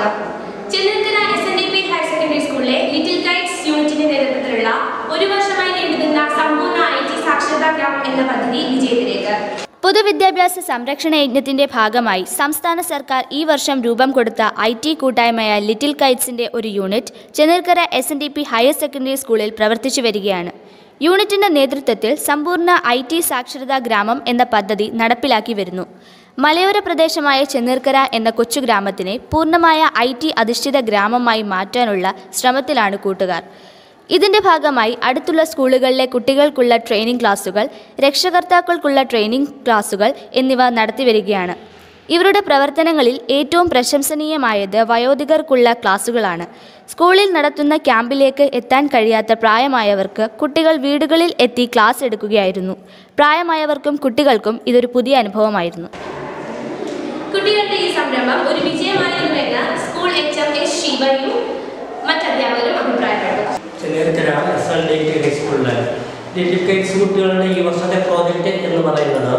സ്വാഗതം Chennithala S N D P higher secondary സ്കൂളിലെ little guides യൂണിറ്റിന്റെ നേതൃത്വത്തിലുള്ള ഒരു വർഷമായി നീണ്ടുനിന്ന സമ്പൂർണ്ണ ഐ ടി സാക്ഷരതാ ഗ്രാം എന്ന പദ്ധതി വിജയത്തിലേക്ക് പൊതുവിദ്യാഭ്യാസ സംരക്ഷണ യജ്ഞത്തിന്റെ ഭാഗമായി സംസ്ഥാന സർക്കാർ ഈ വർഷം രൂപം കൊടുത്ത ഐ ടി കൂട്ടായ്മയായ ലിറ്റിൽ കൈറ്റ്സിന്റെ ഒരു unit Chenneerkkara S N D P higher secondary സ്കൂളിൽ പ്രവർത്തിച്ചു വരികയാണ് യൂണിറ്റിന്റെ നേതൃത്വത്തിൽ സമ്പൂർണ്ണ ഐ ടി സാക്ഷരതാ ഗ്രാമം എന്ന പദ്ധതി നടപ്പിലാക്കി വരുന്നു മലയോര പ്രദേശമായ ചെന്നീർക്കര എന്ന കൊച്ചു ഗ്രാമത്തിനെ പൂർണ്ണമായ ഐ ടി അധിഷ്ഠിത ഗ്രാമമായി മാറ്റാനുള്ള ശ്രമത്തിലാണ് കൂട്ടുകാർ ഇതിന്റെ ഭാഗമായി അടുത്തുള്ള സ്കൂളുകളിലെ കുട്ടികൾക്കുള്ള ട്രെയിനിംഗ് ക്ലാസുകൾ രക്ഷകർത്താക്കൾക്കുള്ള ട്രെയിനിംഗ് ക്ലാസുകൾ എന്നിവ നടത്തിവരികയാണ് ഇവരുടെ പ്രവർത്തനങ്ങളിൽ ഏറ്റവും പ്രശംസനീയമായത് വയോധികർക്കുള്ള ക്ലാസുകളാണ് സ്കൂളിൽ നടത്തുന്ന ക്യാമ്പിലേക്ക് എത്താൻ കഴിയാത്ത പ്രായമായവർക്ക് കുട്ടികൾ വീടുകളിൽ എത്തി ക്ലാസ് എടുക്കുകയായിരുന്നു പ്രായമായവർക്കും കുട്ടികൾക്കും ഇതൊരു പുതിയ അനുഭവമായിരുന്നു കുട്ടികളുടെ ഈ സംരംഭം ഒരു വിജയമായിരുന്നുവെന്ന് സ്കൂൾ എച്ച് എം എസ് ശിവയും മറ്റധ്യാപകരും അഭിപ്രായപ്പെട്ടു Chenneerkkara S L D T ഹൈസ്കൂളിലെ ലിറ്റിൽ കൈറ്റ്സ് കുട്ടികളുടെ ഈ വർഷത്തെ പ്രോജക്റ്റ് എന്ന് പറയുന്നത്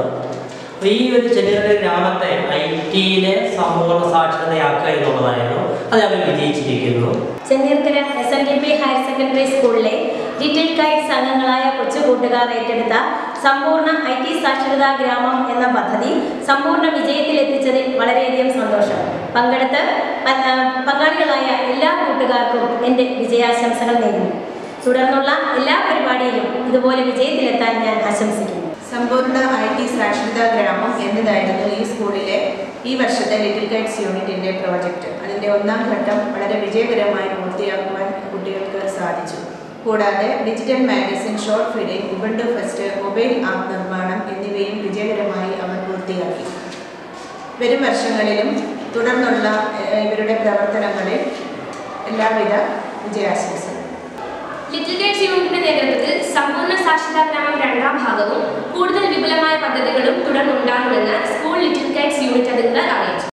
ഈ ഒരു ചെന്നീർക്കര ഗ്രാമത്തെ ഐ ടിയിലെ സമ്പൂർണ്ണ സാക്ഷരതയാക്കുക എന്നുള്ളതായിരുന്നു അത് അവർ വിജയിച്ചിരിക്കുന്നു Chenneerkkara S N D P higher secondary സ്കൂളിലെ ലിറ്റിൽ കൈറ്റ്സ് അംഗങ്ങളായ കൊച്ചു കൂട്ടുകാർ ഏറ്റെടുത്ത സമ്പൂർണ്ണ ഐ ടി സാക്ഷരതാ ഗ്രാമം എന്ന പദ്ധതി സമ്പൂർണ്ണ വിജയത്തിലെത്തിച്ചതിൽ വളരെയധികം സന്തോഷം പങ്കെടുത്ത് പ- ആ, പങ്കാളികളായ എല്ലാ കൂട്ടുകാർക്കും എൻ്റെ വിജയാശംസകൾ നേരുന്നു തുടർന്നുള്ള എല്ലാ പരിപാടിയിലും ഇതുപോലെ വിജയത്തിലെത്താൻ ഞാൻ ആശംസിക്കുന്നു സമ്പൂർണ്ണ ഐ ടി സാക്ഷരതാ ഗ്രാമം എന്നതായിരുന്നു ഈ സ്കൂളിലെ ഈ വർഷത്തെ ലിറ്റിൽ ഗൈഡ്സ് യൂണിറ്റിൻ്റെ പ്രോജക്റ്റ് അതിൻ്റെ ഒന്നാം ഘട്ടം വളരെ വിജയകരമായി പൂർത്തിയാക്കുവാൻ കുട്ടികൾക്ക് സാധിച്ചു കൂടാതെ digital magazine short film Ubuntu fest mobile app നിർമ്മാണം എന്നിവയും വിജയകരമായി അവർ പൂർത്തിയാക്കി വരും വർഷങ്ങളിലും തുടർന്നുള്ള ഏഹ്, ഇവരുടെ പ്രവർത്തനങ്ങളിൽ എല്ലാവിധ വിജയാശംസകളും ലിറ്റിൽ ഗൈഡ്സ് യൂണിറ്റിന്റെ നേതൃത്വത്തിൽ സമ്പൂർണ്ണ സാക്ഷരതാ ഗ്രാമം രണ്ടാം ഭാഗവും കൂടുതൽ വിപുലമായ പദ്ധതികളും തുടർന്നുണ്ടാകുമെന്ന് സ്കൂൾ ലിറ്റിൽ ഗൈഡ്സ് യൂണിറ്റ് അധികൃതർ അറിയിച്ചു